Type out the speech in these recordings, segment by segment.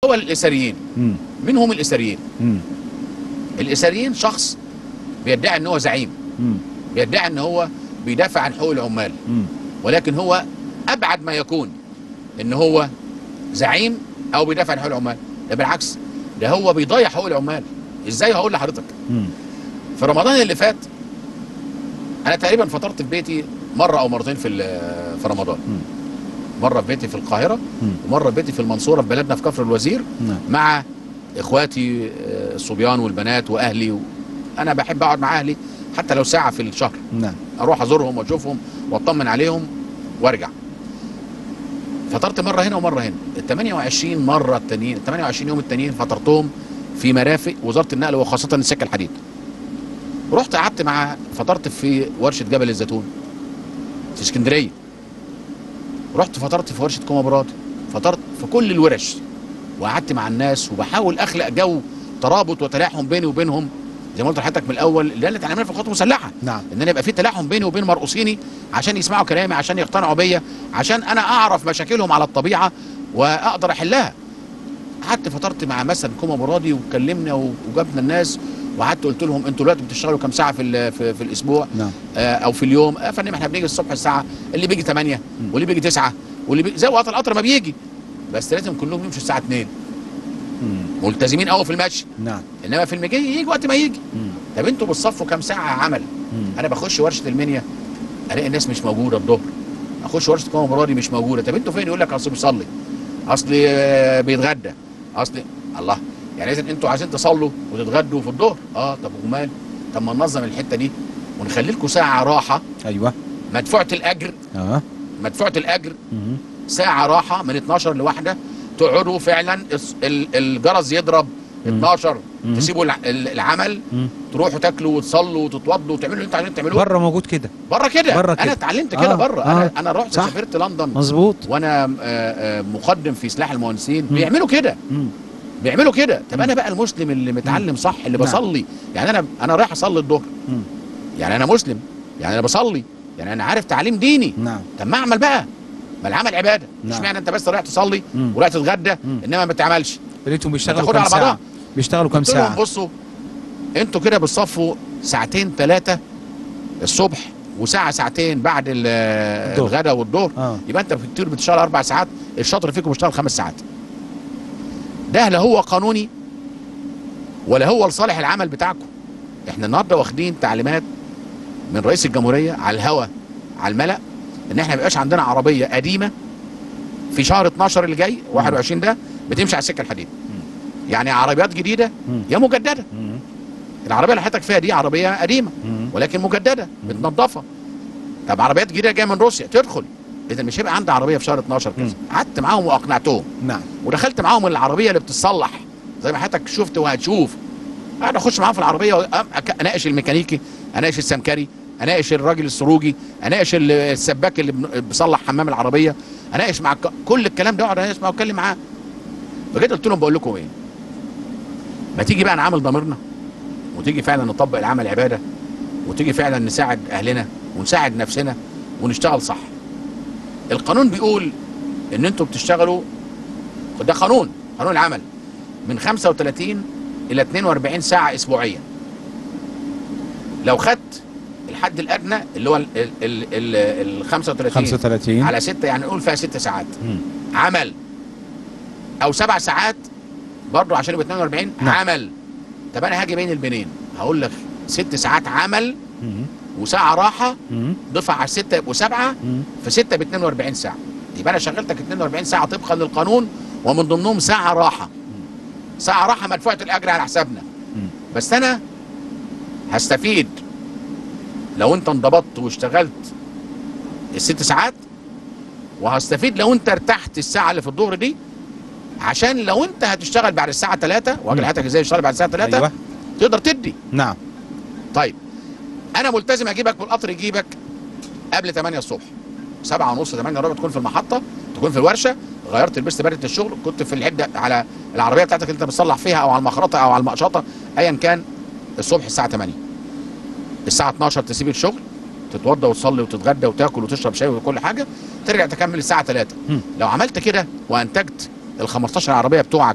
الاول الاساريين مم. مين هم الاساريين مم. الاساريين شخص بيدعي ان هو زعيم مم. بيدعي ان هو بيدافع عن حقوق العمال مم. ولكن هو ابعد ما يكون ان هو زعيم او بيدافع عن حقوق العمال ده بالعكس ده هو بيضيع حقوق العمال ازاي هقول لحضرتك مم. في رمضان اللي فات انا تقريبا فطرت في بيتي مره او مرتين في ال- في رمضان مم. مره في بيتي في القاهره مم. ومره في بيتي في المنصوره في بلدنا في كفر الوزير نعم مع اخواتي آه، الصبيان والبنات واهلي و... انا بحب اقعد مع اهلي حتى لو ساعه في الشهر نعم اروح ازورهم واشوفهم واطمن عليهم وارجع فطرت مره هنا ومره هنا ال 28 مره التانيين ال 28 يوم التانيين فطرتهم في مرافق وزاره النقل وخاصه السكه الحديد رحت قعدت مع فطرت في ورشه جبل الزيتون في اسكندريه رحت فطرت في ورشه كوما براد فطرت في كل الورش وقعدت مع الناس وبحاول اخلق جو ترابط وتلاحم بيني وبينهم زي ما قلت لحضرتك من الاول اللي انا اتعلمنا في الخطوط المسلحه نعم ان انا يبقى في تلاحم بيني وبين مرؤوسيني عشان يسمعوا كلامي عشان يقتنعوا بيا عشان انا اعرف مشاكلهم على الطبيعه واقدر احلها قعدت فطرت مع مثلا كوما مرادي واتكلمنا وجبنا الناس وقعدت قلت لهم انتوا دلوقتي بتشتغلوا كام ساعه في ال- في, في الاسبوع نعم آه او في اليوم آه فندم احنا بنيجي الصبح الساعه اللي بيجي 8 واللي بيجي 9 واللي بيجي زي وقت القطر ما بيجي بس لازم كلهم يمشوا الساعه 2 مم. ملتزمين قوي في المشي نعم انما في المجي يجي وقت ما يجي مم. طب انتوا بتصفوا كام ساعه عمل مم. انا بخش ورشه المنيا الاقي الناس مش موجوده الظهر اخش ورشه كوما مرادي مش موجوده طب انتوا فين يقول لك اصل بيصلي اصل آه، بيتغدى اصل الله يعني اذا انتوا عايزين تصلوا وتتغدوا في الظهر اه طب ومال طب ما ننظم الحته دي ونخلي لكم ساعه راحه ايوه مدفوعه الاجر اه مدفوعه الاجر مم. ساعه راحه من 12 لواحده تقعدوا فعلا الس- ال- الجرس يضرب مم. 12 مم. تسيبوا الع- ال- العمل مم. تروحوا تاكلوا وتصلوا وتتوضوا وتعملوا اللي انتوا عايزين تعملوه بره موجود كده بره كده بره انا كده. اتعلمت كده آه، بره آه. انا انا رحت صح. سافرت لندن مظبوط وانا آه، آه، مقدم في سلاح المهندسين مم. بيعملوا كده مم. بيعملوا كده طب انا بقى المسلم اللي متعلم صح اللي نعم. بصلي يعني انا انا رايح اصلي الظهر مم. يعني انا مسلم يعني انا بصلي يعني انا عارف تعليم ديني نعم طب ما اعمل بقى ما العمل عباده مش نعم. معنى انت بس رايح تصلي مم. ورايح تتغدى مم. انما ما تعملش لقيتهم بيشتغلوا تاخدها كام على ساعه بعضها. بيشتغلوا كام قلت لهم ساعه بصوا انتوا كده بتصفوا ساعتين ثلاثه الصبح وساعه ساعتين بعد ال- الظهر. الغداء والظهر اه يبقى انت كتير بتشتغل اربع ساعات الشاطر فيكم بيشتغل خمس ساعات ده لا هو قانوني ولا هو لصالح العمل بتاعكم احنا النهارده واخدين تعليمات من رئيس الجمهوريه على الهوا على الملأ ان احنا ما يبقاش عندنا عربيه قديمه في شهر 12 اللي جاي 21 ده بتمشي على السكه الحديد يعني عربيات جديده مم. يا مجدده مم. العربيه اللي حضرتك فيها دي عربيه قديمه مم. ولكن مجدده متنظفه طب عربيات جديده جايه من روسيا تدخل اذا مش هيبقى عندي عربيه في شهر 12 كذا مم. قعدت معاهم واقنعتهم نعم ودخلت معاهم العربيه اللي بتتصلح زي ما حضرتك شفت وهتشوف قاعد اخش معاهم في العربيه وأ- اناقش الميكانيكي اناقش السمكري اناقش الراجل السروجي اناقش ال- السباك اللي بن- بيصلح حمام العربيه اناقش مع ك- كل الكلام ده اقعد اناقش معاه واتكلم معاه فجيت قلت لهم بقول لكم ايه ما تيجي بقى نعامل ضميرنا وتيجي فعلا نطبق العمل عباده وتيجي فعلا نساعد اهلنا ونساعد نفسنا ونشتغل صح القانون بيقول ان انتوا بتشتغلوا ده قانون قانون العمل من 35 الى 42 ساعه اسبوعيا لو خدت الحد الادنى اللي هو ال ال ال ال ال 35 35 على 6 يعني نقول فيها 6 ساعات مم. عمل او 7 ساعات برضه عشان يبقى 42 نعم. عمل طب انا هاجي بين البنين هقول لك 6 ساعات عمل مم. وساعه راحه مم. ضفها على 6 يبقوا 7 مم. في 6 ب 42 ساعه يبقى انا شغلتك 42 ساعه طبقا للقانون ومن ضمنهم ساعه راحه ساعه راحه مدفوعه الاجر على حسابنا مم. بس انا هستفيد لو انت انضبطت واشتغلت الست ساعات وهستفيد لو انت ارتحت الساعه اللي في الظهر دي عشان لو انت هتشتغل بعد الساعه 3 واجل مم. حياتك ازاي تشتغل بعد الساعه 3 ايوه تقدر تدي نعم طيب انا ملتزم اجيبك بالقطر يجيبك قبل 8 الصبح 7 ونص 8 ربع تكون في المحطه تكون في الورشه غيرت لبست بدله الشغل كنت في العده على العربيه بتاعتك اللي انت بتصلح فيها او على المخرطه او على المقشطه ايا كان الصبح الساعه 8 الساعه 12 تسيب الشغل تتوضى وتصلي وتتغدى وتاكل وتشرب شاي وكل حاجه ترجع تكمل الساعه 3 مم. لو عملت كده وانتجت ال 15 عربيه بتوعك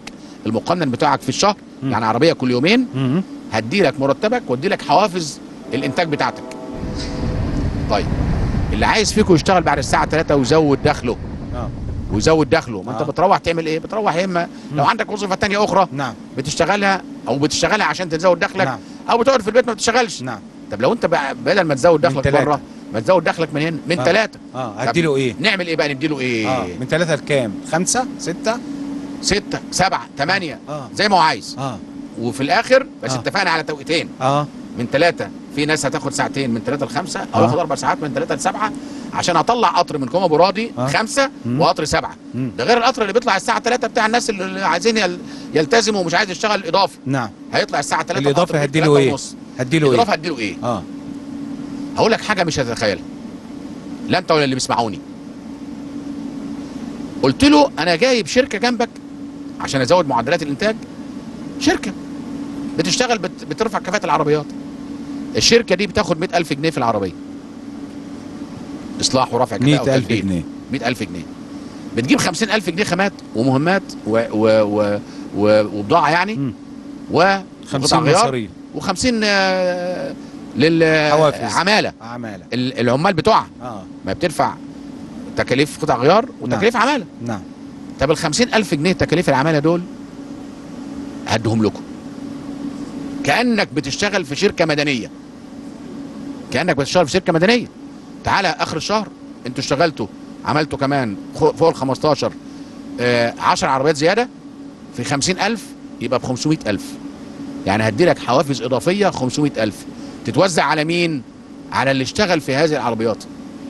المقنن بتاعك في الشهر مم. يعني عربيه كل يومين مم. هدي لك مرتبك وادي لك حوافز الانتاج بتاعتك طيب اللي عايز فيكم يشتغل بعد الساعه 3 ويزود دخله اه ويزود دخله ما انت آه. بتروح تعمل ايه بتروح يا اما لو مم. عندك وظيفه تانية اخرى نعم بتشتغلها او بتشتغلها عشان تزود دخلك نعم او بتقعد في البيت ما بتشتغلش نعم طب لو انت بقى بدل ما تزود من دخلك تلاتة. بره ما تزود دخلك من هنا من آه. ثلاثه اه هديله ايه؟ نعمل ايه بقى نديله ايه اه من ثلاثة لكام؟ خمسة؟ ستة؟ ستة سبعة ثمانية اه زي ما هو عايز اه وفي الاخر بس آه. اتفقنا على توقيتين اه من ثلاثة في ناس هتاخد ساعتين من ثلاثة لخمسة او آه. ياخد اربع ساعات من ثلاثة لسبعة عشان اطلع قطر من كوم ابو راضي آه. خمسة مم. وقطر سبعة مم. ده غير القطر اللي بيطلع الساعة 3 بتاع الناس اللي عايزين يل- يلتزموا ومش عايز يشتغل اضافي نعم هيطلع الساعة 3 الإضافي هديله إيه؟ هديله ايه؟ الاضافة هديله ايه اه هقول لك حاجة مش هتتخيلها لا انت ولا اللي بيسمعوني قلت له انا جايب شركة جنبك عشان ازود معدلات الانتاج شركة بتشتغل بت... بترفع كفاءة العربيات الشركة دي بتاخد 100000 جنيه في العربية اصلاح ورفع كفاءة 100000 وتجديد. جنيه 100000 جنيه بتجيب 50000 جنيه خامات ومهمات و... و... و... و... وبضاعة يعني مم. و 50 غيار مصاريف و50 لل حوافز. عمالة عمالة ال- العمال بتوعها اه ما بتدفع تكاليف قطع غيار وتكاليف عمالة نعم طب ال 50000 جنيه تكاليف العمالة دول هدهم لكم كأنك بتشتغل في شركة مدنية كأنك بتشتغل في شركة مدنية تعالى آخر الشهر انتوا اشتغلتوا عملتوا كمان خو- فوق ال 15 آه 10 عربيات زيادة في 50000 يبقى ب 500000 يعني هدي لك حوافز إضافية 500000 تتوزع على مين؟ على اللي اشتغل في هذه العربيات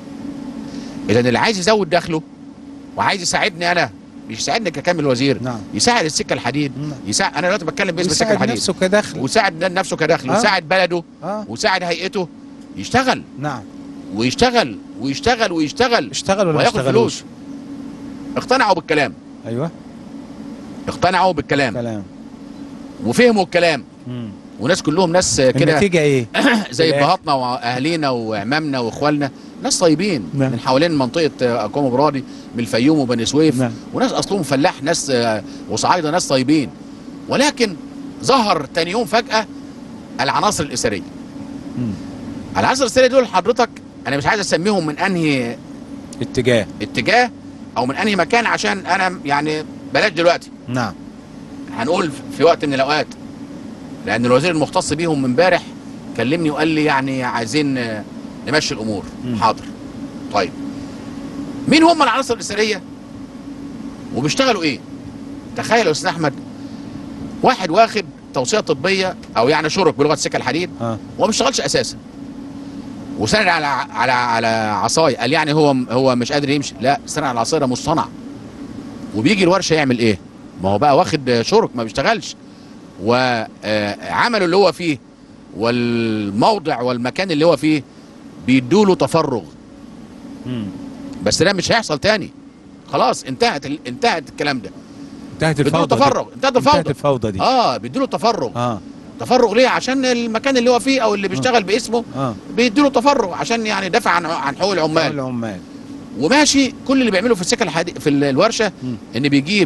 إذا اللي عايز يزود دخله وعايز يساعدني أنا مش يساعدني ككامل وزير نعم يساعد السكة الحديد نعم. يساعد أنا دلوقتي بتكلم باسم السكة يساعد الحديد نفسه كدخل ويساعد نفسه كدخل آه. ويساعد بلده اه ويساعد هيئته يشتغل نعم ويشتغل ويشتغل ويشتغل اشتغل ولا ما وياخد اشتغلوش فلوس اقتنعوا بالكلام ايوه اقتنعوا بالكلام كلام وفهموا الكلام مم. وناس كلهم ناس كده النتيجة ايه؟ زي في الآخر. ابهاتنا واهالينا وعمامنا واخوالنا ناس طيبين نعم. من حوالين منطقه كوم برادي من الفيوم وبني سويف نعم. وناس اصلهم فلاح ناس آه، وصعايده ناس طيبين ولكن ظهر تاني يوم فجاه العناصر الاثريه مم. العناصر الاثريه دول حضرتك انا مش عايز اسميهم من انهي اتجاه اتجاه او من انهي مكان عشان انا يعني بلاش دلوقتي نعم هنقول في وقت من الاوقات لان الوزير المختص بيهم من امبارح كلمني وقال لي يعني عايزين آه، نمشي الامور مم. حاضر طيب مين هم العناصر الاثريه وبيشتغلوا ايه تخيل يا استاذ احمد واحد واخد توصيه طبيه او يعني شرك بلغه السكه الحديد اه وهو ما بيشتغلش اساسا وسند على على على عصايه قال يعني هو هو مش قادر يمشي لا سند على العصايه ده مصطنع وبيجي الورشه يعمل ايه ما هو بقى واخد شرك ما بيشتغلش وعمله اللي هو فيه والموضع والمكان اللي هو فيه بيدوله تفرغ مم. بس ده مش هيحصل تاني خلاص انتهت ال- انتهت الكلام ده انتهت بيدوله الفوضى دي. تفرغ انتهت انتهت الفوضى الفوضى دي اه بيدوله تفرغ اه تفرغ ليه عشان المكان اللي هو فيه او اللي بيشتغل باسمه اه بيديله تفرغ عشان يعني دافع عن عن حقوق العمال العمال وماشي كل اللي بيعمله في السكه الحديد في ال- الورشه مم. ان بيجيب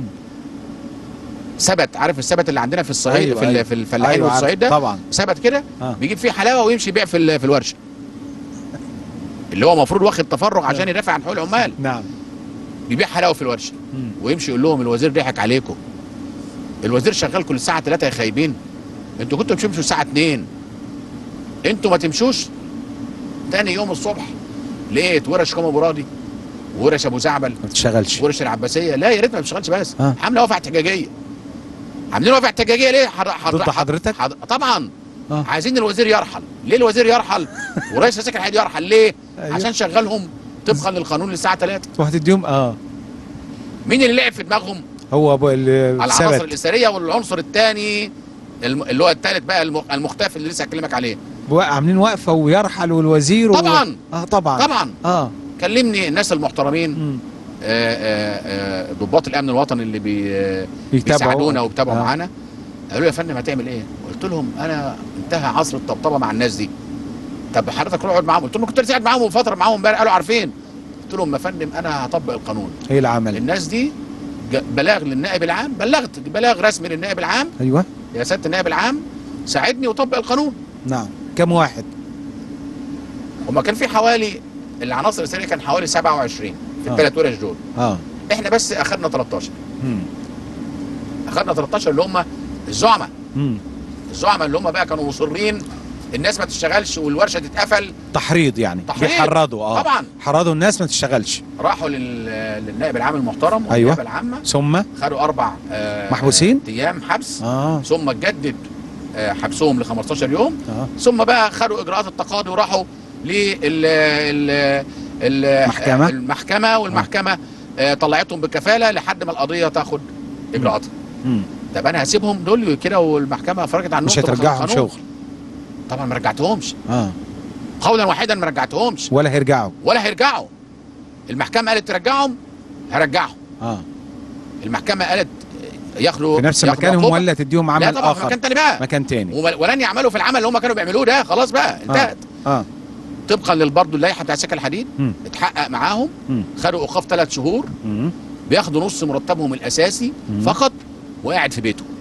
سبت عارف السبت اللي عندنا في الصعيد أيوة، في, ال- أيوة. في الفلاحين أيوة، عارف. والصعيد ده طبعا سبت كده آه. بيجيب فيه حلاوه ويمشي يبيع في ال- في الورشه اللي هو المفروض واخد تفرغ عشان يدافع عن حقوق العمال نعم بيبيع حلاوه في الورشه مم. ويمشي يقول لهم الوزير ضحك عليكم الوزير شغالكم للساعه 3 يا خايبين انتوا كنتوا بتمشوا الساعه 2 انتوا ما تمشوش تاني يوم الصبح لقيت ورش كوم ابو راضي ورش ابو زعبل ما بتشتغلش ورش العباسيه لا يا ريت ما بتشتغلش بس آه. عامله وقفه احتجاجيه عاملين وقفه احتجاجيه ليه حر... حر... ضد حضرتك؟ حر... طبعا آه. عايزين الوزير يرحل ليه الوزير يرحل ورئيس السكن الحديد يرحل ليه أيوة. عشان شغلهم طبقا للقانون للساعه 3 وهتديهم اه مين اللي لعب في دماغهم هو ابو اللي العناصر ثبت الاثريه والعنصر الثاني الم... اللي هو الثالث بقى الم... المختفي اللي لسه هكلمك عليه بوا- عاملين وقفه ويرحل والوزير و... طبعا اه طبعا طبعا اه كلمني الناس المحترمين مم. آه، آه، آه، ضباط الامن الوطني اللي بي آه، بيتابعوا. بيساعدونا وبيتابعوا آه. معانا قالوا لي يا فندم هتعمل ايه؟ قلت لهم انا انتهى عصر الطبطبه مع الناس دي طب حضرتك روح اقعد معاهم قلت لهم كنت لسه قاعد معاهم من فتره معاهم امبارح قالوا عارفين قلت لهم يا فندم انا هطبق القانون هي العمل الناس دي ج- بلاغ للنائب العام بلغت بلاغ رسمي للنائب العام ايوه يا سياده النائب العام ساعدني وطبق القانون نعم كم واحد هما كان في حوالي العناصر الاسرائيليه كان حوالي 27 في آه. الثلاث ورش دول اه احنا بس اخذنا 13 مم. اخذنا 13 اللي هم الزعماء مم. الزعماء اللي هم بقى كانوا مصرين الناس ما تشتغلش والورشه تتقفل تحريض يعني تحريض. بيحرضوا اه طبعا حرضوا الناس ما تشتغلش راحوا لل... للنائب العام المحترم أيوة. والنائب العامه ثم خدوا اربع آه محبوسين؟ ايام حبس اه ثم جدد آه حبسهم ل 15 يوم اه ثم بقى خدوا اجراءات التقاضي وراحوا لل ال- ال- محكمة؟ المحكمه والمحكمه آه طلعتهم بكفاله لحد ما القضيه تاخد اجراءاتها مم. طب انا هسيبهم دول كده والمحكمه فرجت عنهم مش طبقاً هترجعهم القانون. شغل طبعا ما رجعتهمش اه قولا واحدا ما رجعتهمش ولا هيرجعوا ولا هيرجعوا المحكمه قالت ترجعهم هرجعهم اه المحكمه قالت ياخدوا في نفس ياخدوا مكانهم عقوبة. ولا تديهم لا عمل طبعا في اخر مكان تاني بقى مكان تاني وما- ولن يعملوا في العمل اللي هم كانوا بيعملوه ده خلاص بقى انتهت اه طبقا للبرضه اللائحه بتاع سكه الحديد مم. اتحقق معاهم مم. خدوا ايقاف ثلاث شهور مم. بياخدوا نص مرتبهم الاساسي مم. فقط وقاعد في بيته